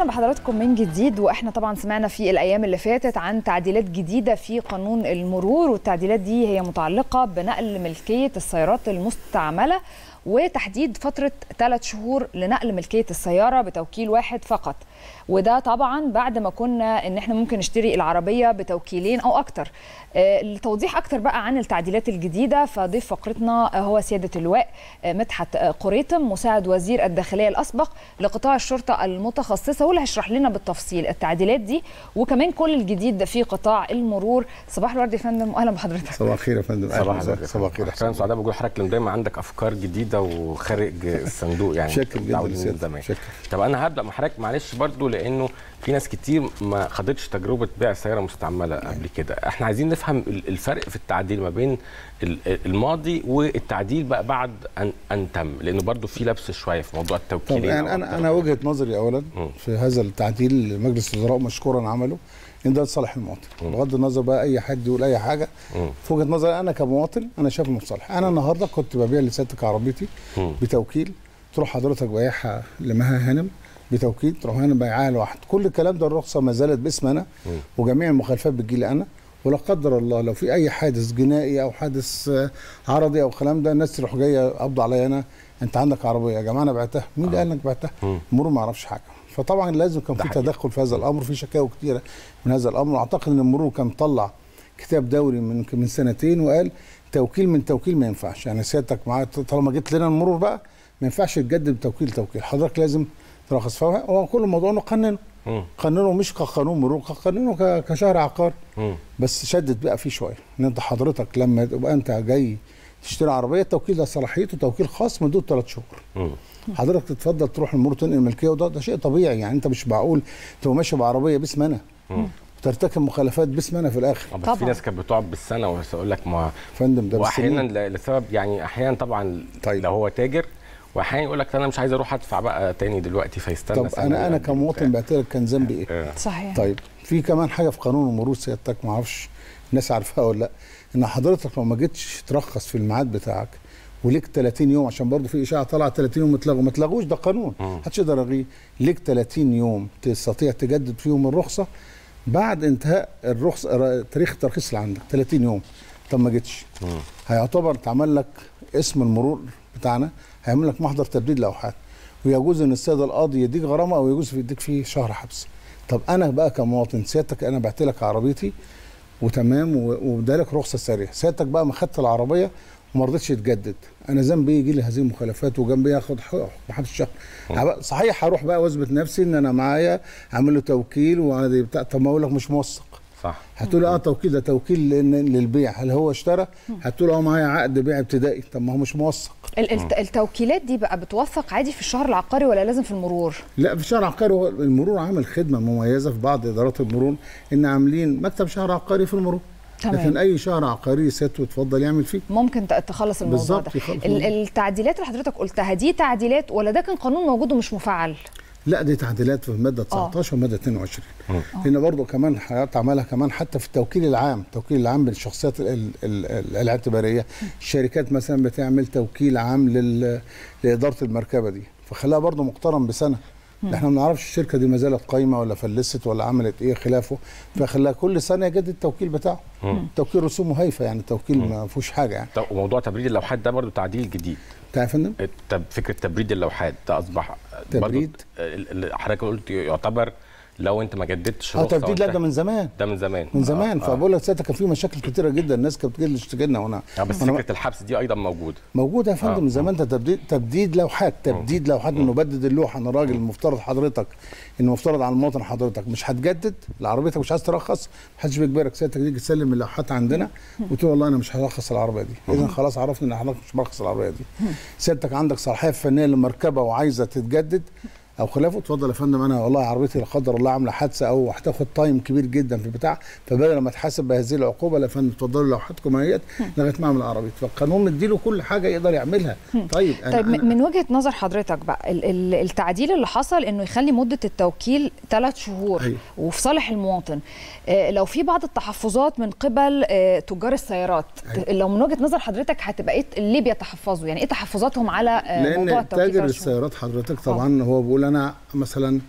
اهلا بحضراتكم من جديد واحنا طبعا سمعنا في الايام اللي فاتت عن تعديلات جديده في قانون المرور والتعديلات دي هي متعلقه بنقل ملكيه السيارات المستعمله وتحديد فتره ثلاث شهور لنقل ملكيه السياره بتوكيل واحد فقط وده طبعا بعد ما كنا ان احنا ممكن نشتري العربيه بتوكيلين او اكتر آه، لتوضيح اكتر بقى عن التعديلات الجديده فضيف فقرتنا هو سياده اللواء آه، مدحت آه، قريتم مساعد وزير الداخليه الاسبق لقطاع الشرطه المتخصصه واللي هيشرح لنا بالتفصيل التعديلات دي وكمان كل الجديد في قطاع المرور صباح الورد يا فندم واهلا بحضرتك صباح الخير يا فندم صباح أهلاً. الخير صباح الخير احنا سعداء بقول لحضرتك لان دايما عندك افكار جديده وخارج الصندوق يعني شكر جدا متعودين من لسيادتك. زمان شكر. طب انا هبدا مع حضرتك معلش برضو لانه في ناس كتير ما خدتش تجربه بيع سياره مستعمله قبل كده احنا عايزين نفهم ال- الفرق في التعديل ما بين ال- الماضي والتعديل بقى بعد ان ان تم لانه برضو في لبس شويه في موضوع التوكيل طب يعني انا انا وجهه نظري اولا مم. في هذا التعديل اللي مجلس الوزراء مشكورا عمله ان ده لصالح المواطن بغض النظر بقى اي حد يقول اي حاجه مم. في وجهه نظري انا كمواطن انا شايف انه في صالح انا النهارده كنت ببيع لسيادتك عربيتي مم. بتوكيل تروح حضرتك بايعها لمها هانم بتوكيل تروح هانم بايعها لواحد كل الكلام ده الرخصه ما زالت باسم انا وجميع المخالفات بتجيلي انا ولا قدر الله لو في اي حادث جنائي او حادث آه، عرضي او الكلام ده الناس تروح جايه قبض عليا انا انت عندك عربيه يا جماعه انا بعتها مين اللي قال انك بعتها مم. المرور ما يعرفش حاجه فطبعا لازم كان ده في حقيقي. تدخل في هذا الامر في شكاوى كتيره من هذا الامر واعتقد ان المرور كان طلع كتاب دوري من من سنتين وقال توكيل من توكيل ما ينفعش يعني سيادتك معايا طالما جيت لنا المرور بقى ما ينفعش تجدد توكيل توكيل حضرتك لازم ترخص فهو كل الموضوع انه قننه مم. قننه مش كقانون مرور قانونه ك- كشهر عقار مم. بس شدد بقى فيه شويه ان انت حضرتك لما تبقى انت جاي تشتري عربيه التوكيل ده صلاحيته توكيل خاص مدته ثلاث شهور مم. حضرتك تتفضل تروح المرور تنقل الملكيه وده ده شيء طبيعي يعني انت مش معقول تبقى ماشي بعربيه باسم انا وترتكب مخالفات باسم انا في الاخر آه، بس طبعاً. في ناس كانت بتقعد بالسنه ويقول لك ما فندم ده واحيانا بالسنين. ل- لسبب يعني احيانا طبعا طيب. لو هو تاجر واحيانا يقول لك انا مش عايز اروح ادفع بقى تاني دلوقتي فيستنى طب سنة انا انا بتاع. كمواطن بعت لك كان ذنبي ايه؟ آه. صحيح طيب في كمان حاجه في قانون المرور سيادتك ما اعرفش الناس عارفاها ولا لا ان حضرتك لو ما جيتش ترخص في الميعاد بتاعك وليك 30 يوم عشان برضه في اشاعه طلعت 30 يوم اتلغوا ما اتلغوش ده قانون مم. محدش يقدر يلغيه ليك 30 يوم تستطيع تجدد فيهم الرخصه بعد انتهاء الرخصه ر- تاريخ الترخيص اللي عندك 30 يوم طب ما جيتش مم. هيعتبر اتعمل لك اسم المرور بتاعنا هيعمل لك محضر تبديد لوحات ويجوز ان السيد القاضي يديك غرامه او يجوز يديك فيه شهر حبس طب انا بقى كمواطن سيادتك انا بعت لك عربيتي وتمام و- وادالك رخصه سريع سيادتك بقى ما خدت العربيه وما رضيتش تجدد انا ذنبي يجي لي هذه المخالفات وجنبي ياخد حكم حبس شهر هبقى- صحيح هروح بقى واثبت نفسي ان انا معايا عامل له توكيل وعادي بتاع طب ما اقول لك مش موثق صح هتقول اه توكيل ده توكيل لل- للبيع هل هو اشترى هتقول اه معايا عقد بيع ابتدائي طب ما هو مش موثق ال- الت- التوكيلات دي بقى بتوثق عادي في الشهر العقاري ولا لازم في المرور لا في شهر عقاري هو المرور عامل خدمه مميزه في بعض ادارات المرور ان عاملين مكتب شهر عقاري في المرور تمام. لكن اي شهر عقاري سيادته يتفضل يعمل فيه ممكن ت- تخلص الموضوع بالظبط، ده يخلص ال- الموضوع. التعديلات اللي حضرتك قلتها دي تعديلات ولا ده كان قانون موجود ومش مفعل لا دي تعديلات في الماده 19 وماده 22 لان برضه كمان حضرتك عملها كمان حتى في التوكيل العام التوكيل العام بالشخصيات ال ال ال الاعتباريه الشركات مثلا بتعمل توكيل عام لل لاداره المركبه دي فخلاها برضه مقترن بسنه احنا ما نعرفش الشركه دي ما زالت قايمه ولا فلست ولا عملت ايه خلافه فخلاها كل سنه يجدد التوكيل بتاعه توكيل رسومه هايفه يعني التوكيل ما فيهوش حاجه يعني طب وموضوع تبريد اللوحات ده برضو تعديل جديد انت عارف يا فندم التب... فكره تبريد اللوحات ده اصبح برضو تبريد؟ ال- ال- حضرتك قلت يعتبر لو انت ما جددتش اه رخصة تبديد لا وانت- ده من زمان ده من زمان من زمان آه. فبقول لك ساعتها كان في مشاكل كتيره جدا الناس كانت بتجي تشتكي لنا وانا آه بس وأنا فكره الحبس دي ايضا موجوده موجوده يا فندم آه. من زمان ده تبديد تبديد لوحات تبديد لوحات انه بدد اللوحه انا راجل المفترض حضرتك انه مفترض على المواطن حضرتك مش هتجدد لعربيتك مش عايز ترخص محدش بيجبرك سيادتك تيجي تسلم اللوحات عندنا وتقول والله انا مش هرخص العربيه دي اذا خلاص عرفنا ان حضرتك مش مرخص العربيه دي سيادتك عندك صلاحيه فنيه للمركبه وعايزه تتجدد او خلافه اتفضل يا فندم انا والله عربيتي لا قدر الله عامله حادثه او هتاخد تايم كبير جدا في البتاع فبدل ما تحاسب بهذه العقوبه لا يا فندم اتفضلوا لوحاتكم اهيت لغايه ما اعمل عربيتي فالقانون مديله كل حاجه يقدر يعملها طيب أنا طيب أنا من وجهه نظر حضرتك بقى ال- ال- التعديل اللي حصل انه يخلي مده التوكيل ثلاث شهور أيوة. وفي صالح المواطن آه، لو في بعض التحفظات من قبل آه، تجار السيارات أيوة. لو من وجهه نظر حضرتك هتبقى ايه ليه بيتحفظوا يعني ايه تحفظاتهم على آه، موضوع لان التوكيل تاجر ثلاث شهور؟ السيارات حضرتك طبعا هو بيقول انا مثلا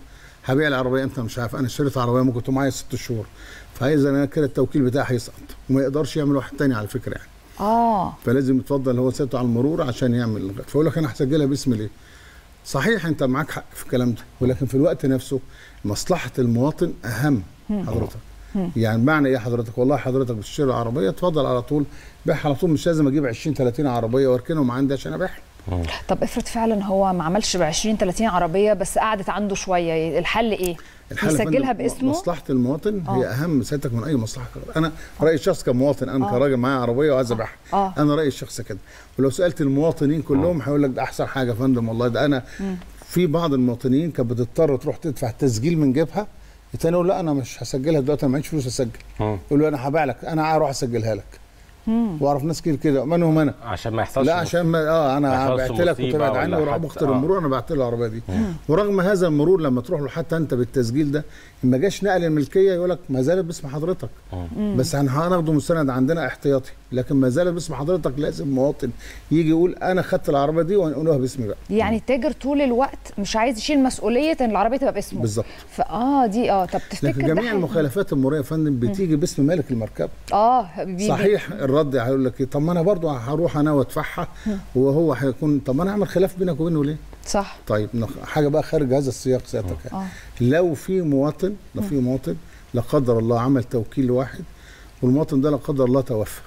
هبيع العربيه امتى مش عارف انا اشتريت عربيه ممكن تكون معايا ست شهور فاذا انا كده التوكيل بتاعي هيسقط وما يقدرش يعمل واحد تاني على فكره يعني اه فلازم يتفضل هو سيادته على المرور عشان يعمل الغد فيقول لك انا هسجلها باسم ليه؟ صحيح انت معاك حق في الكلام ده ولكن في الوقت نفسه مصلحه المواطن اهم حضرتك يعني معنى ايه حضرتك والله حضرتك بتشتري عربيه اتفضل على طول بيعها على طول مش لازم اجيب 20 30 عربيه واركنهم عندي عشان ابيعها طب افرض فعلا هو ما عملش ب 20 30 عربيه بس قعدت عنده شويه الحل ايه؟ الحل يا يسجلها فندم باسمه مصلحه المواطن آه. هي اهم سيادتك من اي مصلحه انا رايي الشخص كمواطن انا آه. كراجل معايا عربيه وعايز ابيعها آه. انا رايي الشخص كده ولو سالت المواطنين كلهم هيقول لك ده احسن حاجه يا فندم والله ده انا في بعض المواطنين كانت بتضطر تروح تدفع تسجيل من جيبها التاني يقول لا انا مش هسجلها دلوقتي انا معيش فلوس اسجل مم. يقول له انا هبيع لك انا هروح اسجلها لك واعرف ناس كتير كده منهم انا عشان ما يحصلش لا عشان ما اه ما انا يحصلش بعت لك مصيبة وتبعد ولا عني وراح حد- بختار آه. المرور انا بعت له العربيه دي ورغم هذا المرور لما تروح له حتى انت بالتسجيل ده ما جاش نقل الملكيه يقول لك ما زالت باسم حضرتك بس هن- هناخده مستند عندنا احتياطي لكن ما زالت باسم حضرتك لازم مواطن يجي يقول انا خدت العربيه دي وانقلوها باسمي بقى يعني التاجر طول الوقت مش عايز يشيل مسؤوليه ان العربيه تبقى باسمه بالظبط فاه دي اه طب تفتكر لكن ده جميع حل؟ المخالفات المروريه يا فندم بتيجي باسم مالك المركبه اه بي صحيح الرد هيقول لك إيه، طب ما انا برضه هروح انا وادفعها وهو هيكون طب ما انا اعمل خلاف بينك وبينه ليه؟ صح طيب نخ- حاجه بقى خارج هذا السياق سيادتك يعني. اه لو في مواطن لو في مواطن لا قدر الله عمل توكيل لواحد والمواطن ده لا قدر الله توفى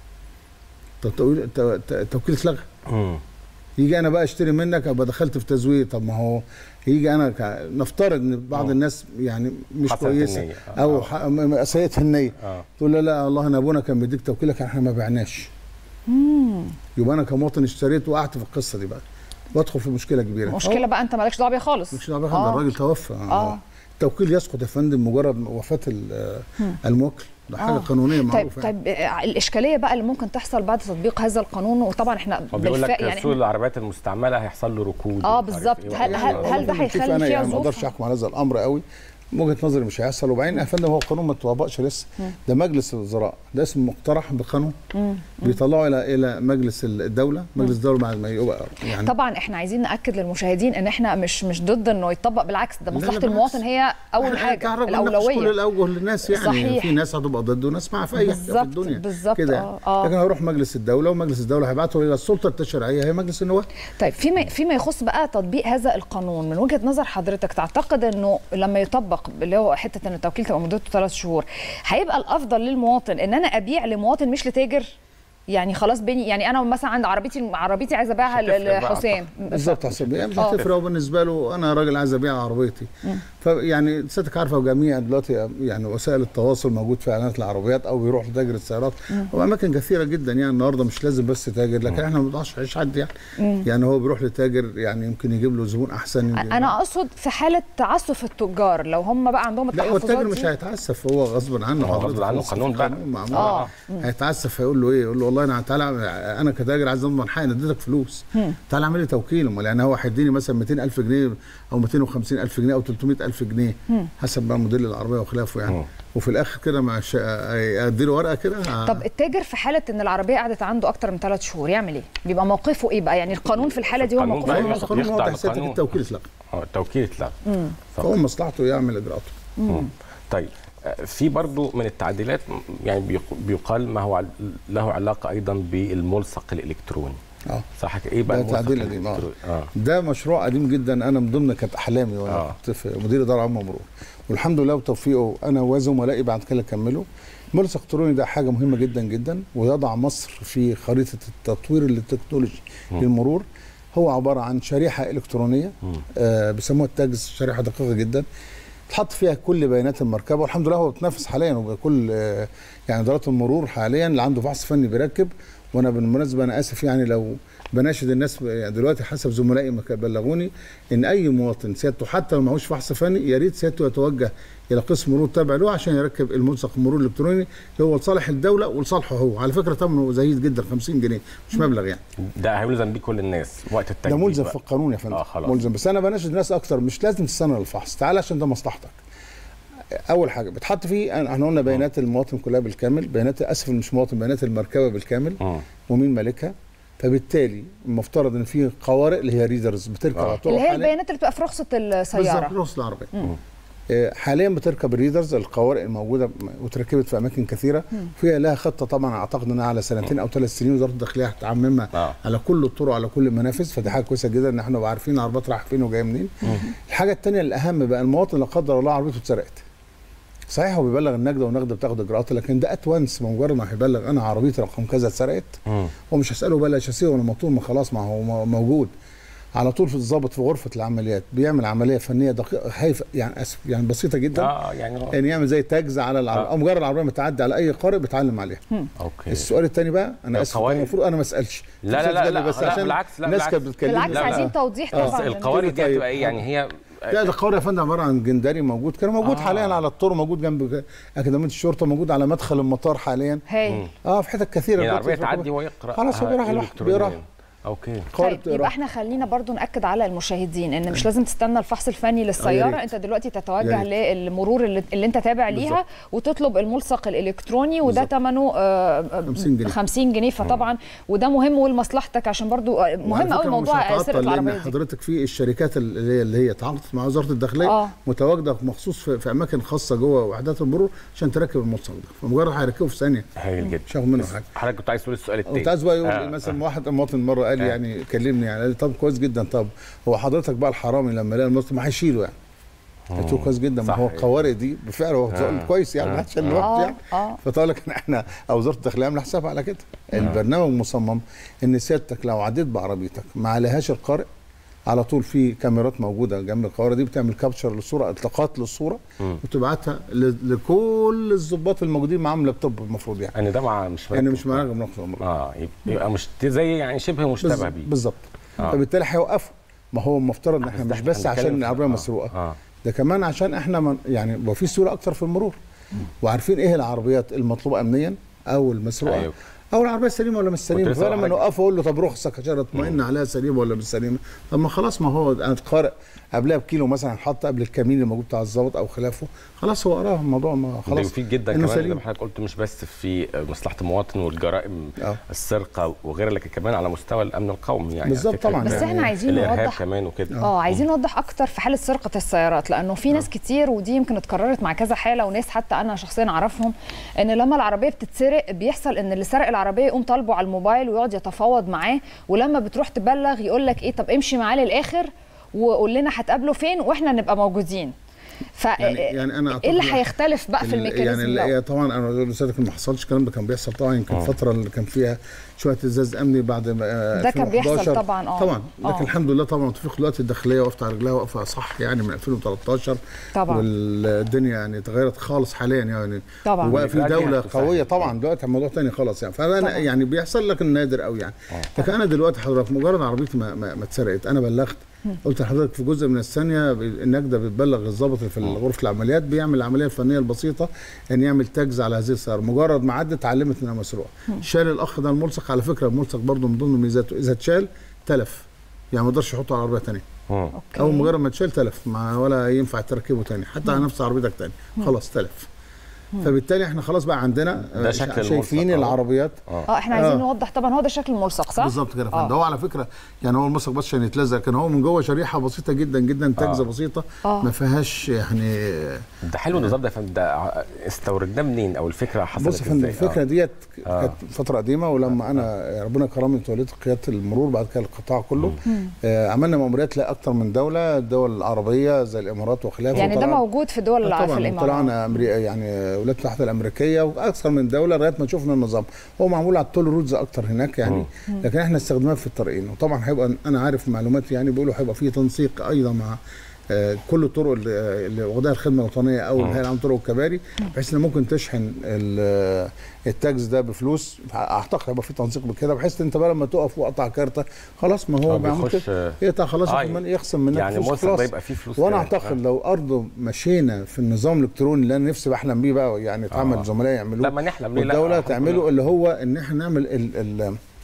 طب توكيل ت- ت- التوكيل اتلغى مم. يجي انا بقى اشتري منك ابقى دخلت في تزوير طب ما هو يجي انا ك... نفترض ان بعض آه. الناس يعني مش حسنت كويسه النية. آه. او ح... م- م- سيئه النيه اه تقول له لا والله انا ابونا كان بيديك توكيلك احنا ما بعناش يبقى انا كمواطن اشتريت وقعت في القصه دي بقى وادخل في مشكله كبيره مشكله بقى انت مالكش دعوه بيها خالص مش دعوه بيها، آه. ده الراجل توفى آه. التوكيل يسقط يا فندم مجرد وفاه ال- الموكل ده حاجه آه. قانونيه طيب معروفه يعني. طيب آه، الاشكاليه بقى اللي ممكن تحصل بعد تطبيق هذا القانون وطبعا احنا هو بيقول بالفعل لك يعني سوق إحنا- العربيات المستعمله هيحصل له ركود آه، ومش عارف بالظبط. إيه. هل- يعني هل- هل ده والله شوف هيخلي انا فيها يعني ما ظروف؟ اقدرش احكم على هذا الامر قوي من وجهه نظري مش هيحصل وبعدين يا فندم هو القانون ما اتطبقش لسه ده مجلس الوزراء ده اسم مقترح بقانون بيطلعوا الى الى مجلس الدوله مجلس الدوله بعد ما يبقى يعني طبعا احنا عايزين ناكد للمشاهدين ان احنا مش مش ضد انه يطبق بالعكس ده لا، مصلحه بالعكس. المواطن هي اول حاجه تعرف كل الاولويه الاوجه للناس يعني صحيح. في ناس هتبقى ضد وناس مع في اي حاجه في بالظبط، الدنيا بالظبط، كده آه، يعني. آه. لكن هيروح مجلس الدوله ومجلس الدوله هيبعته الى السلطه التشريعيه هي مجلس النواب طيب فيما فيما يخص بقى تطبيق هذا القانون من وجهه نظر حضرتك تعتقد انه لما يطبق اللي هو حته ان التوكيل تبقى مدته ثلاث شهور هيبقى الافضل للمواطن ان انا ابيع لمواطن مش لتاجر يعني خلاص بيني يعني انا مثلا عند عربيتي عربيتي عايزه ابيعها مش هتفرق بقى لحسام بالظبط حسب يعني مش آه. هتفرق هو بالنسبه له انا راجل عايز ابيع عربيتي فيعني سيادتك عارفه جميع دلوقتي يعني وسائل التواصل موجود في اعلانات العربيات او بيروح لتاجر السيارات واماكن كثيره جدا يعني النهارده مش لازم بس تاجر لكن احنا ما بنقدرش نعيش حد يعني يعني هو بيروح لتاجر يعني يمكن يجيب له زبون احسن يمكن انا اقصد في حاله تعسف التجار لو هم بقى عندهم لا هو التاجر التحفظات مش دي هيتعسف هو غصب عنه هو غصب حضرتك عنه خلاص قانون في بقى. معمول. آه. هيتعسف هيقول له ايه يقول له والله انا تعالى انا كتاجر عايز اضمن حقي انا اديتك فلوس تعالى اعمل لي توكيل امال يعني هو هيديني مثلا 200000 جنيه او 250000 جنيه او 300000 جنيه حسب بقى موديل العربيه وخلافه يعني مم. وفي الاخر كده مع ادي له ورقه كده طب التاجر في حاله ان العربيه قعدت عنده اكتر من ثلاث شهور يعمل ايه؟ بيبقى موقفه ايه بقى؟ يعني القانون في الحاله دي هو القانون موقفه بقى ايه؟ يخضع القانون يخضع واضح سيادتك للقانون. التوكيل اتلغى اه التوكيل اتلغى فهو مصلحته يعمل اجراءاته مم. طيب آه، في برضو من التعديلات م- يعني بيق- بيقال ما هو عل- له علاقه ايضا بالملصق الالكتروني اه صح كده؟ ايه بقى ده الملصق تعديل قديم، آه. الالكتروني اه ده مشروع قديم جدا انا من ضمن كانت احلامي وانا آه. كنت في مدير اداره عامه مرور والحمد لله وتوفيقه انا وزملائي بعد كده كملوا الملصق الالكتروني ده حاجه مهمه جدا جدا ويضع مصر في خريطه التطوير التكنولوجي للمرور هو عباره عن شريحه الكترونيه آه بيسموها التاجز شريحه دقيقه جدا تحط فيها كل بيانات المركبه والحمد لله هو بتنافس حاليا وكل آه يعني ادارات المرور حاليا اللي عنده فحص فني بيركب وانا بالمناسبه انا اسف يعني لو بناشد الناس يعني دلوقتي حسب زملائي ما كان بلغوني ان اي مواطن سيادته حتى لو معهوش فحص فني يا ريت سيادته يتوجه الى قسم مرور تابع له عشان يركب الملصق المرور الالكتروني اللي هو لصالح الدوله ولصالحه هو على فكره ثمنه زهيد جدا 50 جنيه مش مبلغ يعني ده هيلزم بيه كل الناس وقت ده التجديد ملزم بقى. في القانون يا فندم اه خلاص ملزم بس انا بناشد الناس اكتر مش لازم تستنى للفحص تعال عشان ده مصلحتك اول حاجه بتحط فيه احنا قلنا بيانات المواطن كلها بالكامل بيانات اسف مش مواطن بيانات المركبه بالكامل مم. ومين مالكها فبالتالي المفترض ان في قوارئ اللي هي ريدرز بتركب آه. على طول اللي هي البيانات اللي بتبقى في رخصه السياره بالظبط رخص العربيه آه، حاليا بتركب الريدرز القوارئ الموجوده وتركبت في اماكن كثيره فيها لها خطه طبعا اعتقد انها على سنتين او ثلاث سنين وزاره الداخليه هتعممها آه. على كل الطرق على كل المنافذ فدي حاجه كويسه جدا ان احنا نبقى عارفين العربيات رايحه فين وجايه منين الحاجه الثانيه الاهم بقى المواطن لا قدر الله عربيته اتسرقت صحيح هو بيبلغ النجده والنجده بتاخد اجراءات لكن ده ات وانس بمجرد ما هيبلغ انا عربيتي رقم كذا اتسرقت مم. هو مش هساله بقى لا شاسيه ولا موتور ما خلاص ما هو م- موجود على طول في الضابط في غرفه العمليات بيعمل عمليه فنيه دقيقه هايفه يعني اسف يعني بسيطه جدا اه يعني هو- ان يعمل زي تاجز على العربيه آه. او مجرد العربيه ما تعدي على اي قارئ بيتعلم عليها اوكي السؤال الثاني بقى انا اسف القوارئ- المفروض انا ما اسالش لا لا لا, لا, بس لا عشان بالعكس لا الناس بالعكس. كانت بتكلمني بالعكس لا، لا. عايزين توضيح آه. طبعا القوارئ دي طيب. هتبقى ايه يعني هي لا القوارئ يا فندم عباره عن جندري موجود كان موجود آه. آه. حاليا على الطور موجود جنب اكاديميه الشرطه موجود على مدخل المطار حاليا هايل اه في حتت كثيره يعني دلوقتي العربيه في تعدي وهو يقرا خلاص هو بيراها لوحده، بيراها. اوكي قوارئ طيب بتقرا. يبقى احنا خلينا برضو ناكد على المشاهدين ان مش لازم تستنى الفحص الفني يا للسياره ريت. انت دلوقتي يا تتوجه ريت. للمرور اللي, اللي انت تابع ليها بالظبط. وتطلب الملصق الالكتروني وده بالظبط. ثمنه 50 جنيه. 50 جنيه فطبعا وده مهم ولمصلحتك عشان برضو آه، مهم وعلى قوي فكرة موضوع مش هتعطل سرقه لان العربيه دي حضرتك في الشركات اللي هي اللي هي تعاقدت مع وزاره الداخليه آه. متواجده مخصوص في, في اماكن خاصه جوه وحدات المرور عشان تركب الملصق ده فمجرد هيركبه في ثانيه هايل جدا مش هاخد منه حاجه حضرتك كنت عايز تقول السؤال التاني كنت عايز بقى يقول آه، آه مثلا واحد مواطن مره قال لي آه. يعني كلمني يعني قال لي طب كويس جدا طب هو حضرتك بقى الحرامي لما يلاقي الملصق ما هيشيله يعني قلت له كويس جدا ما صح. هو القوارئ دي بالفعل هو آه. كويس يعني آه. ما حدش قال آه. لوحده اه يعني اه فطلع لك ان احنا او وزاره الداخليه عامله حسابها على كده البرنامج مصمم ان سيادتك لو عديت بعربيتك ما عليهاش القارئ على طول في كاميرات موجوده جنب القوارئ دي بتعمل كابتشر للصوره التقاط للصوره مم. وتبعتها ل- لكل الضباط الموجودين معاهم لابتوب المفروض يعني ان ده مع مش يعني مركب. مش معانا بناخد امر اه يبقى- يبقى مش زي يعني شبه مشتبه بيه بالظبط آه. فبالتالي هيوقفوا ما هو المفترض ان احنا بس مش إحنا بس بنتكلم عشان في- العربيه آه. مسروقه اه ده كمان عشان احنا من يعني يبقى في سهوله اكتر في المرور وعارفين ايه العربيات المطلوبه امنيا او المسروقه أيوة. أيوه. او العربيه سليمه ولا مش سليمه لسه فلما حاجة. نوقف اقول له طب رخصك عشان اطمئن عليها سليمه ولا مش سليمه طب ما خلاص ما هو انا قارئ قبلها بكيلو مثلا حط قبل الكمين اللي موجود بتاع الظابط او خلافه خلاص هو قراها الموضوع ما ده خلاص مفيد جدا إنه كمان زي سليم. ما حضرتك قلت مش بس في مصلحه المواطن والجرائم آه. السرقه وغيرها لكن كمان على مستوى الامن القومي يعني بالظبط فكرة طبعاً. بس يعني احنا عايزين الارهاب نوضح كمان وكده اه عايزين نوضح اكتر في حاله سرقه السيارات لانه في ناس كتير ودي يمكن اتكررت مع كذا حاله وناس حتى انا شخصيا اعرفهم ان لما العربيه بتتسرق بيحصل ان اللي سرق العربيه يقوم طالبه على الموبايل ويقعد يتفاوض معاه ولما بتروح تبلغ يقول لك ايه طب امشي معاه للاخر وقول لنا هتقابله فين واحنا نبقى موجودين ف يعني- يعني أنا ايه اللي أعتقد هيختلف بقى في ال- الميكانيزم يعني ده ال- طبعا انا بقول لسيادتك ما حصلش الكلام ده كان بيحصل طبعا يمكن آه. الفتره اللي كان فيها شويه ازاز امني بعد ما آه، ده كان بيحصل 2011. طبعاً، آه. طبعا لكن آه. الحمد لله طبعا توفيق الوقت الداخليه وقفت على رجلها وقفه صح يعني من 2013 طبعاً. والدنيا يعني اتغيرت خالص حاليا يعني طبعاً. وبقى في دلوقتي دوله هتسهل. قويه طبعا دلوقتي موضوع تاني خالص يعني فانا طبعاً. يعني بيحصل لك النادر قوي يعني لكن انا دلوقتي حضرتك مجرد عربيتي ما, ما, ما اتسرقت انا بلغت قلت لحضرتك في جزء من الثانيه ب- النجده بتبلغ الضابط اللي في غرفه العمليات بيعمل العمليه الفنيه البسيطه ان يعمل تاجز على هذه السياره مجرد ما عدت اتعلمت انها مسروقه شال الاخ ده الملصق على فكره الملصق برضه من ضمن ميزاته اذا اتشال تلف يعني ما يقدرش يحطه على عربيه ثانيه مم. أوكي. او مجرد ما اتشال تلف ما ولا ينفع تركبه ثاني حتى على نفس عربيتك ثاني خلاص تلف فبالتالي احنا خلاص بقى عندنا ده آه، شكل شايفين الملصق أهو. العربيات اه احنا عايزين آه. نوضح طبعا هو ده شكل الملصق صح بالظبط كده يا آه. فندم هو على فكره يعني هو الملصق بس عشان يتلزق كان هو من جوه شريحه بسيطه جدا جدا تجزه آه. بسيطه آه. ما فيهاش يعني ده حلو النظام ده يا فندم ده ع- استوردناه منين او الفكره حصلت بص يا فندم ازاي الفكره آه. ديت آه. كانت فتره قديمه ولما انا ربنا كرمني توليت قياده المرور بعد كده القطاع كله آه عملنا مأموريات لاكثر من دوله الدول العربيه زي الامارات وخلافه يعني ده وطلعنا- موجود في دول الع- في طبعا الامارات طلعنا امريكا يعني الولايات المتحده الامريكيه واكثر من دوله لغايه ما شفنا النظام هو معمول على التول رودز اكتر هناك يعني لكن احنا استخدمناه في الطريقين وطبعا هيبقى انا عارف معلومات يعني بيقولوا هيبقى في تنسيق ايضا مع آه، كل الطرق اللي اللي واخداها الخدمه الوطنيه او الهيئه العامه للطرق والكباري بحيث ان ممكن تشحن ال- التاكس ده بفلوس اعتقد هيبقى في تنسيق بكده بحيث انت بقى لما تقف وقطع كارته خلاص ما هو هو بيعمل بيخش، كده يقطع خلاص آه، كمان يخصم منك يعني فلوس الملصق خلاص ده يبقى فيه فلوس وانا كمان. اعتقد لو ارضه مشينا في النظام الالكتروني اللي انا نفسي بحلم بيه بقى يعني اتعمل آه. زملاء يعملوه لما نحلم ليه لا؟ والدوله آه، تعمله اللي هو ان احنا نعمل ال ال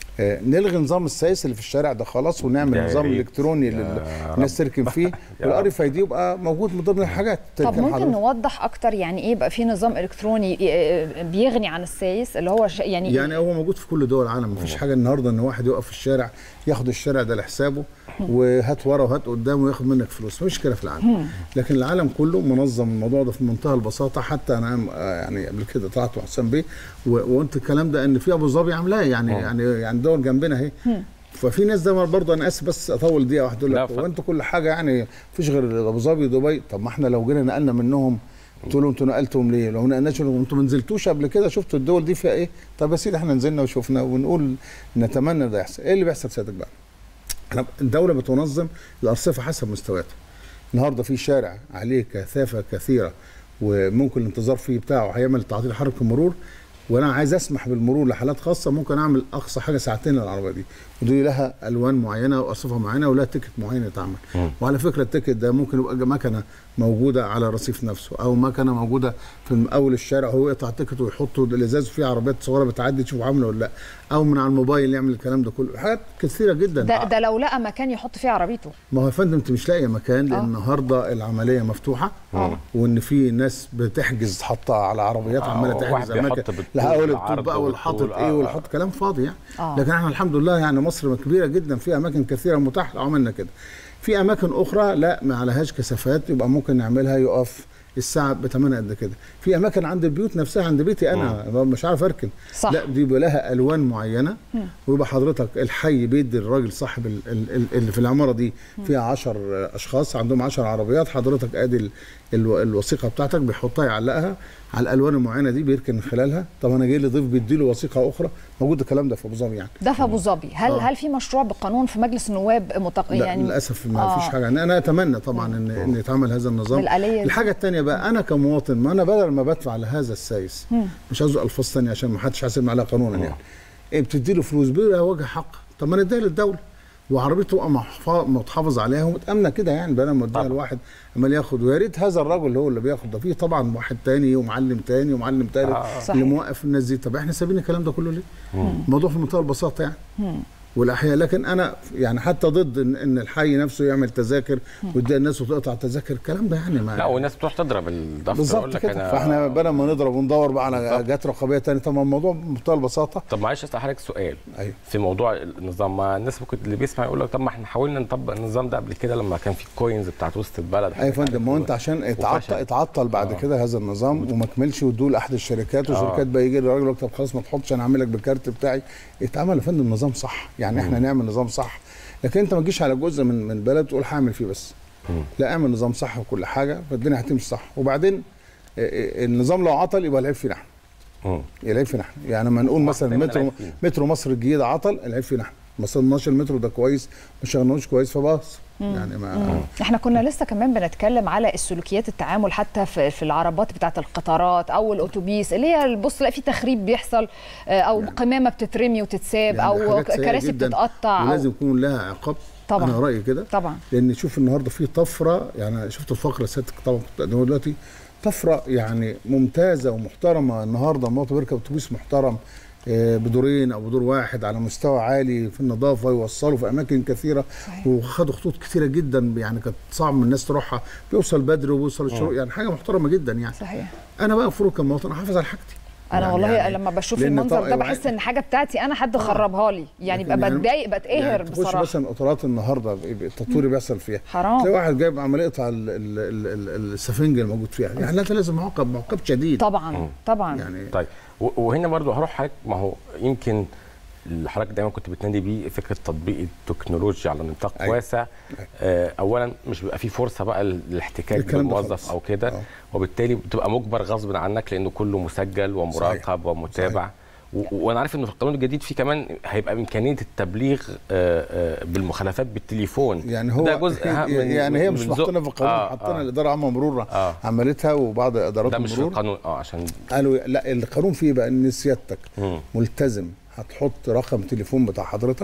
آه، نلغي نظام السايس اللي في الشارع ده خلاص ونعمل يا نظام ريت. الكتروني يا للناس تركن فيه يا والار رب. اف اي دي يبقى موجود من ضمن الحاجات طب تركن ممكن حضرتك. نوضح اكتر يعني ايه يبقى في نظام الكتروني ي- بيغني عن السايس اللي هو ش- يعني, يعني هو موجود في كل دول العالم مفيش حاجه النهارده ان واحد يقف في الشارع ياخد الشارع ده لحسابه وهات ورا وهات قدام وياخد منك فلوس مفيش كده في العالم لكن العالم كله منظم الموضوع ده في منتهى البساطه حتى انا آه، يعني قبل كده طلعت مع حسام بيه و- وقلت الكلام ده ان في ابو ظبي عاملاه يعني يعني يعني دول جنبنا اهي ففي ناس ده برضه انا اسف بس اطول دقيقه واحده يقول لا، لك اتفضل. هو انتوا كل حاجه يعني مفيش غير ابو ظبي ودبي طب ما احنا لو جينا نقلنا منهم قلت له انتوا نقلتهم ليه؟ لو ما نقلناش انتوا ما نزلتوش قبل كده شفتوا الدول دي فيها ايه؟ طب يا سيدي احنا نزلنا وشفنا ونقول نتمنى ده يحصل، ايه اللي بيحصل سيادتك بقى؟ احنا الدوله بتنظم الارصفه حسب مستوياتها. النهارده في شارع عليه كثافه كثيره وممكن الانتظار فيه بتاعه هيعمل تعطيل حركه المرور وانا عايز اسمح بالمرور لحالات خاصه ممكن اعمل اقصى حاجه ساعتين للعربيه دي ودي لها الوان معينه وارصفه معينه ولها تيكت معين يتعمل وعلى فكره التيكت ده ممكن يبقى مكنه موجوده على الرصيف نفسه او مكنه موجوده في اول الشارع هو يقطع التيكت ويحطه الازاز فيه عربيات صغيره بتعدي تشوف عامله ولا لا او من على الموبايل يعمل الكلام ده كله حاجات كثيره جدا ده, ده لو لقى مكان يحط فيه عربيته ما هو يا فندم انت مش لاقي مكان لان آه. النهارده العمليه مفتوحه آه. وان في ناس بتحجز حاطه على عربيات آه، عماله واحد تحجز بيحط اماكن بالطول لا اول والعرض الطوب بقى والحاطط والطول، ايه آه، والحاطط كلام فاضي يعني آه. لكن احنا الحمد لله يعني مصر كبيره جدا في اماكن كثيره متاح لو عملنا كده في اماكن اخرى لا ما عليهاش كثافات يبقى ممكن نعملها يقف الساعه بثمنها قد كده في اماكن عند البيوت نفسها عند بيتي انا مش عارف اركن صح. لا دي بيبقى لها الوان معينه ويبقى حضرتك الحي بيدي الراجل صاحب ال- ال- ال- اللي في العماره دي فيها 10 اشخاص عندهم 10 عربيات حضرتك ادي ال- الو- الوثيقه بتاعتك بيحطها يعلقها على الالوان المعينه دي بيركن من خلالها طب انا جاي لي ضيف بيديله وثيقه اخرى موجود الكلام ده في ابو ظبي يعني ده في ابو ظبي هل آه. هل في مشروع بقانون في مجلس النواب متق... لا يعني للاسف ما آه. فيش حاجه انا أنا اتمنى طبعا ان ان يتعمل هذا النظام بالآلية دي. الحاجه الثانيه بقى انا كمواطن ما انا بدل ما بدفع لهذا السايس مش عاوز الفاظ ثانيه عشان ما حدش حاسب عليها قانونا يعني إيه بتدي له فلوس بلا وجه حق طب ما نديها للدوله وعربيته تبقى محفا- متحافظ عليها ومتامنه كده يعني بدل ما اديها طبعا. لواحد عمال ياخد ويا ريت هذا الرجل هو اللي بياخد ده في طبعا واحد تاني ومعلم تاني ومعلم تالت آه. صحيح. اللي موقف الناس دي طب احنا سايبين الكلام ده كله ليه؟ الموضوع في منتهى البساطه يعني والاحياء لكن انا يعني حتى ضد ان, إن الحي نفسه يعمل تذاكر ويدي الناس وتقطع تذاكر الكلام ده يعني ما لا والناس بتروح تضرب الدفتر بالظبط يقول لك كده أنا- فاحنا بدل ما نضرب وندور بقى على بالظبط. جهات رقابيه تانية طب ما الموضوع بمنتهى البساطه طب معلش اسال حضرتك سؤال ايوه في موضوع النظام ما الناس ممكن اللي بيسمع يقول لك طب ما احنا حاولنا نطبق النظام ده قبل كده لما كان في الكوينز بتاعت وسط البلد ايوه يا فندم ما هو انت عشان اتعطل وفشل. اتعطل بعد آه. كده هذا النظام وما كملش وادوه لاحد الشركات والشركات بقى يجي الراجل يقول لك طب خلاص ما تحطش انا هعمل لك بالكارت بتاعي اتعمل يا فندم نظام صح يعني احنا نعمل نظام صح لكن انت ما تجيش على جزء من من البلد تقول هعمل فيه بس مم. لا اعمل نظام صح وكل حاجه فالدنيا هتمشي صح وبعدين اه، اه، النظام لو عطل يبقى العيب فينا احنا مم. العيب فينا احنا يعني لما نقول مثلا دايماً مترو العيب فينا. مترو مصر الجديده عطل العيب فينا احنا ما صنعناش المترو ده كويس ما شغلناهوش كويس فباص يعني ما احنا كنا لسه كمان بنتكلم على السلوكيات التعامل حتى في, في العربات بتاعت القطارات او الاتوبيس اللي هي بص لا في تخريب بيحصل آه، او قمامه بتترمي وتتساب يعني او حاجات سيئة كراسي جداً بتتقطع أو ولازم يكون لها عقاب طبعاً. انا رايي كده طبعا لان شوف النهارده في طفره يعني شفت الفقره اللي سيادتك طبعا كنت بتقدمها دلوقتي طفره يعني ممتازه ومحترمه النهارده المواطن بيركب اتوبيس محترم آه، بدورين او بدور واحد على مستوى عالي في النظافه يوصلوا في اماكن كثيره صحيح. وخدوا خطوط كثيره جدا يعني كانت صعب من الناس تروحها بيوصل بدري وبيوصل الشروق يعني حاجه محترمه جدا يعني صحيح انا بقى المفروض كمواطن احافظ على حاجتي انا يعني- والله يعني لما بشوف لأن المنظر طبعاً- ده بحس ان حاجه بتاعتي انا حد خربها لي يعني لكن ببقى بتضايق بتقهر يعني تخش بصراحه مثلا قطارات النهارده بيبقى التطوير بيحصل فيها حرام. تلاقي واحد جايب عمال يقطع ال- ال- ال- ال- السفنج الموجود فيها يعني لا ده لازم معاقب معاقب شديد طبعا طبعا يعني طيب و- وهنا برضو هروح حضرتك ما هو يمكن اللي حضرتك دايما كنت بتنادي بيه فكره تطبيق التكنولوجيا على نطاق أيوة. واسع أيوة. آه اولا مش بيبقى في فرصه بقى للاحتكاك الكلام ده بالموظف خالص. او كده آه. وبالتالي بتبقى مجبر غصب عنك لانه كله مسجل ومراقب ومتابع و- وانا عارف انه في القانون الجديد في كمان هيبقى امكانيه التبليغ آه، آه، بالمخالفات بالتليفون يعني هو ده جزء ها- من يعني هي من مش ذوق- محطوطه في القانون آه، حطينا آه. الاداره العامه مرور آه. عملتها وبعض ادارات ده مش في المرور القانون اه عشان قالوا لا القانون فيه بقى ان سيادتك مم. ملتزم هتحط رقم تليفون بتاع حضرتك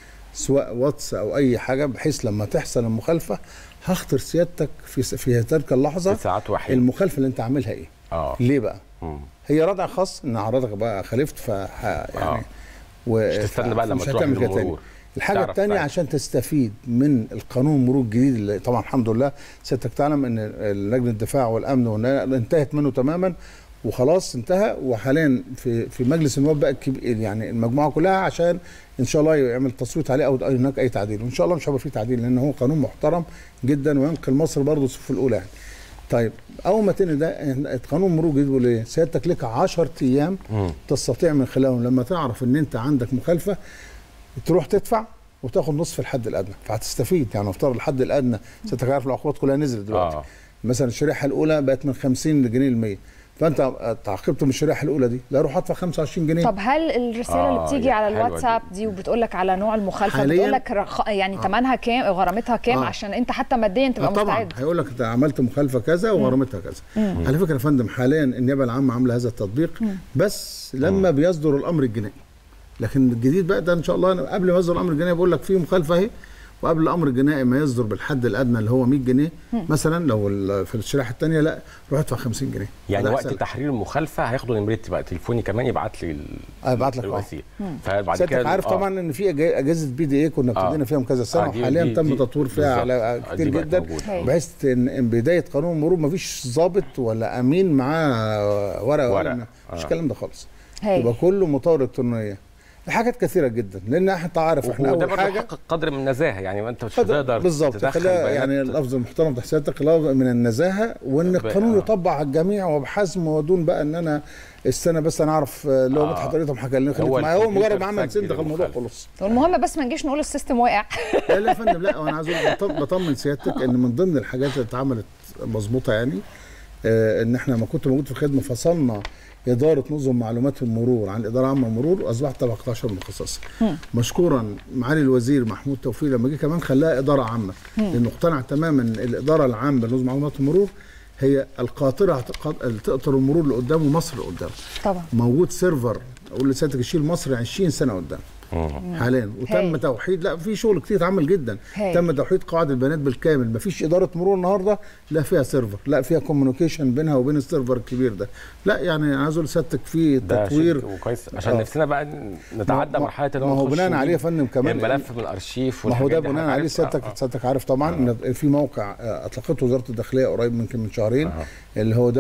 سواء واتس او اي حاجه بحيث لما تحصل المخالفه هخطر سيادتك في في تلك اللحظه في ساعات وحيد المخالفه اللي انت عاملها ايه اه ليه بقى مم. هي ردع خاص ان حضرتك بقى خالفت ف يعني آه. و مش تستنى بقى لما مش تروح هتعمل كده تاني. للمرور. الحاجه تعرف الثانيه فعلا. عشان تستفيد من القانون المرور الجديد اللي طبعا الحمد لله سيادتك تعلم ان لجنه الدفاع والامن والنقل انتهت منه تماما وخلاص انتهى وحاليا في في مجلس النواب بقى الكبير يعني المجموعه كلها عشان ان شاء الله يعمل تصويت عليه او هناك اي تعديل وان شاء الله مش هيبقى فيه تعديل لان هو قانون محترم جدا وينقل مصر برضه الصف الاولى يعني طيب اول ما تاني ده قانون مرور جديد بيقول ايه سيادتك لك 10 ايام مم. تستطيع من خلالهم لما تعرف ان انت عندك مخالفه تروح تدفع وتاخد نصف الحد الادنى فهتستفيد يعني نفترض الحد الادنى سيادتك عارف العقوبات كلها نزلت دلوقتي اه مثلا الشريحه الاولى بقت من 50 جنيه ل 100 فانت تعاقبت من الشريحه الاولى دي لا روح ادفع 25 جنيه طب هل الرساله اللي آه، بتيجي يا على حلوة الواتساب دي وبتقول لك على نوع المخالفه حالياً- بتقول لك رخ... يعني ثمنها كام غرامتها كام آه. عشان انت حتى ماديا تبقى آه طبعا مستعد هيقول لك انت عملت مخالفه كذا وغرامتها كذا على فكره يا فندم حاليا النيابه العامه عامله هذا التطبيق بس لما بيصدر الامر الجنائي لكن الجديد بقى ده ان شاء الله قبل ما يصدر الامر الجنائي بقول لك في مخالفه اهي وقبل الامر الجنائي ما يصدر بالحد الادنى اللي هو 100 جنيه مثلا لو ال- في الشريحه الثانيه لا روح ادفع 50 جنيه يعني ده وقت أحسن لك. تحرير المخالفه هياخدوا نمرتي بقى تليفوني كمان يبعت لي ال- هيبعت لك، آه. الوثيقه فبعد سيادتك كده عارف آه. طبعا ان في أجا- اجهزه بي دي اي كنا آه. ابتدينا فيها من كذا سنه آه، دي- وحاليا دي- تم دي- تطوير فيها بالظبط. على آه، كتير دي بقت جدا موجودة. هاي. بحيث ان إن بدايه قانون المرور ما فيش ضابط ولا امين معاه ورقه ورق. ولا مش آه. الكلام ده خالص هاي. يبقى كله مطور الكترونيه حاجات كثيره جدا لان احنا عارف احنا وده اول برضه حاجه يحقق قدر من النزاهه يعني انت مش فده- هتقدر بالظبط تدخل خليها بيانات يعني اللفظ المحترم تحت سيادتك لفظ من النزاهه وان ب- القانون آه. يطبق على الجميع وبحزم ودون بقى ان انا استنى بس انا اعرف آه، اللي هو آه. مدحت طريقتهم حكى لي هو خليك معايا هو الكمبيوتر مجرد ما عمل سجل سن دخل الموضوع المخالفة. خلص والمهم بس ما نجيش نقول السيستم واقع لا لا يا فندم لا وانا عايز أقول بط- بطمن سيادتك ان من ضمن الحاجات اللي اتعملت مظبوطه يعني آه ان احنا لما كنت موجود في الخدمه فصلنا اداره نظم معلومات المرور عن الاداره العامه للمرور واصبحت تبع قطاع شؤون مخصصه. مشكورا معالي الوزير محمود توفيق لما جه كمان خلاها اداره عامه لانه اقتنع تماما ان الاداره العامه لنظم معلومات المرور هي القاطره هتق- اللي تقطر المرور لقدام ومصر لقدام. طبعا موجود سيرفر اقول لسيادتك يشيل مصر 20 سنه قدام. حاليا وتم هاي. توحيد لا في شغل كتير اتعمل جدا هاي. تم توحيد قواعد البيانات بالكامل مفيش اداره مرور النهارده لا فيها سيرفر لا فيها كوميونيكيشن بينها وبين السيرفر الكبير ده لا يعني عايز اقول لسيادتك في ده تطوير شيء كويس عشان آه. نفسنا بقى نتعدى ما- مرحله ما هو نخش بناء نجيب عليه يا فندم كمان الملف من الارشيف ما هو ده والحاجات دي بناء حضرتك عليه عارف. سيادتك آه، آه. سيادتك عارف طبعا ان في موقع آه، اطلقته وزاره الداخليه قريب يمكن من شهرين أها. اللي هو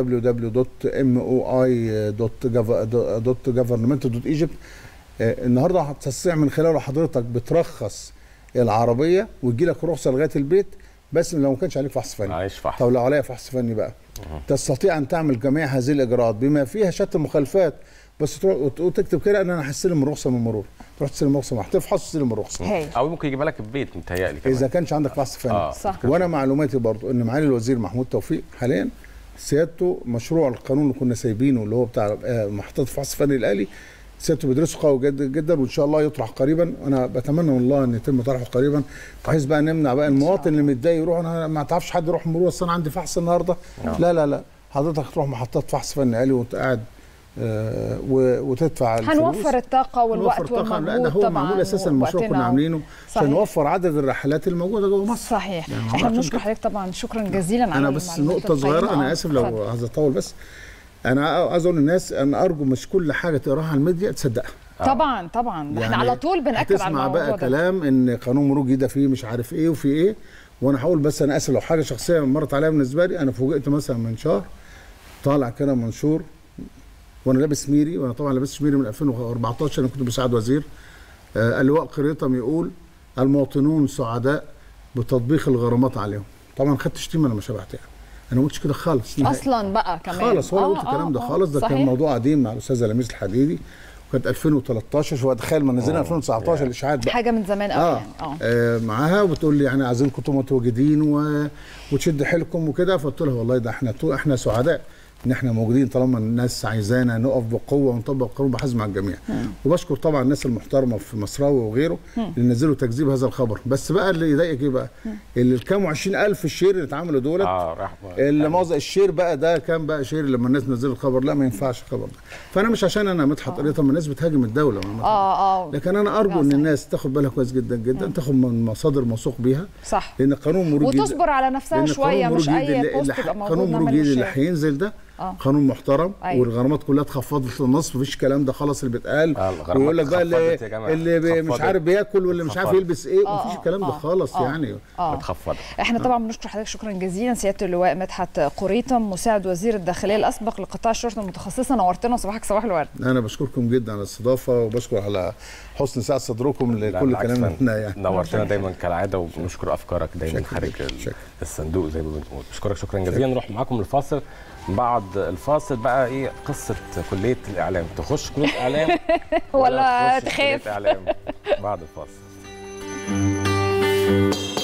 www.moi.government.egypt النهارده هتستطيع من خلاله حضرتك بترخص العربيه ويجي لك رخصه لغايه البيت بس لو ما كانش عليك فحص فني معلش فحص طب لو عليا فحص فني بقى تستطيع ان تعمل جميع هذه الاجراءات بما فيها شتى المخالفات بس تروح وت- وتكتب كده ان انا هستلم الرخصه من المرور تروح تستلم الرخصه هتفحص تستلم الرخصه هاي او ممكن يجيبها لك البيت متهيألي كمان اذا كانش عندك فحص فني آه. صح وانا معلوماتي برضو ان معالي الوزير محمود توفيق حاليا سيادته مشروع القانون اللي كنا سايبينه اللي هو بتاع آه، محطات الفحص الفني الالي سيادته بيدرسه قوي جدا جدا وان شاء الله يطرح قريبا وانا بتمنى من الله ان يتم طرحه قريبا بحيث بقى نمنع بقى المواطن اللي متضايق يروح انا ما تعرفش حد يروح مرور اصل انا عندي فحص النهارده لا لا لا حضرتك تروح محطات فحص فني الي وانت قاعد آه، و- وتدفع الفلوس. هنوفر الطاقه والوقت نوفر طاقة. لا ده والمجهود هو طبعا معمول اساسا المشروع ووقتنا كنا عاملينه صحيح. عشان نوفر عدد الرحلات الموجوده جوه مصر صحيح يعني هو احنا عشان بنشكر كده. حضرتك طبعا شكرا جزيلا على انا بس المعلومات نقطه صغيره القيمة. انا آه، اسف اتفضل. لو عايز اطول بس انا عايز اقول للناس انا ارجو مش كل حاجه تقراها على الميديا تصدقها طبعا طبعا احنا يعني على طول بناكد على هتسمع الموضوع بقى ده كلام ان قانون مرور جديد فيه مش عارف ايه وفي ايه وانا هقول بس انا اسف لو حاجه شخصيه مرت عليا بالنسبه لي انا فوجئت مثلا من شهر طالع كده منشور وانا لابس ميري وانا طبعا لابس ميري من 2014 انا كنت مساعد وزير آه اللواء قريطم يقول المواطنون سعداء بتطبيق الغرامات عليهم طبعا خدت شتيمه لما شبهت يعني انا ما قلتش كده خالص نهائي. اصلا بقى كمان خالص هو آه، قلت الكلام ده آه، خالص ده صحيح. كان موضوع قديم مع الاستاذه لميس الحديدي وكانت 2013 شو تخيل ما نزلنا 2019 الاشاعات بقى حاجه من زمان قوي آه. يعني اه آه معاها وبتقول لي يعني عايزينكم تبقوا متواجدين و... وتشد حيلكم وكده فقلت لها والله ده احنا تو احنا سعداء ان احنا موجودين طالما الناس عايزانا نقف بقوه ونطبق القانون بحزم على الجميع وبشكر طبعا الناس المحترمه في مصراوي وغيره اللي نزلوا تكذيب هذا الخبر بس بقى اللي يضايقك ايه بقى اللي الكام وعشرين الف الشير اللي اتعملوا دولت اه راح اللي موضع الشير بقى ده كان بقى شير لما الناس نزلت الخبر لا ما ينفعش الخبر ده فانا مش عشان انا مدحت قرية طب ما الناس بتهاجم الدوله وأنا مدحت. اه اه لكن انا ارجو لا، ان صحيح. الناس تاخد بالها كويس جدا جدا تاخد من مصادر موثوق بيها صح لان قانون مرور جديد وتصبر على نفسها لأن شويه قانون مش مرور جديد اي اللي- بوست اللي ح- يبقى موجود قانون مرور نعمل جديد له اللي شير. هينزل ده آه. قانون محترم أيوة. والغرامات كلها اتخفضت للنص مفيش الكلام ده خلاص اللي بيتقال آه، الغرامات ويقول لك بقى اللي, اتخفضت يا جماعة. اللي بي- مش اتخفضت. عارف بياكل واللي مش عارف اتخفضت. يلبس ايه آه، مفيش آه، الكلام ده آه، خالص آه. يعني اه اتخفضت احنا طبعا بنشكر حضرتك شكرا جزيلا سياده اللواء مدحت قريطم مساعد وزير الداخليه الاسبق لقطاع الشرطه المتخصصه نورتنا وصباحك صباح الورد انا بشكركم جدا على الاستضافه وبشكر على حسن سعه صدركم لا، لكل بالعكس كلام فندم. هنا يعني نورتنا دايما كالعاده وبنشكر افكارك دايما شكراً خارج لك. ال- شكراً. الصندوق زي ما بنقول بشكرك شكرا جزيلا نروح معاكم الفاصل بعد الفاصل بقى ايه قصه كليه الاعلام تخش كليه اعلام ولا تخش تخاف؟ كليه اعلام بعد الفاصل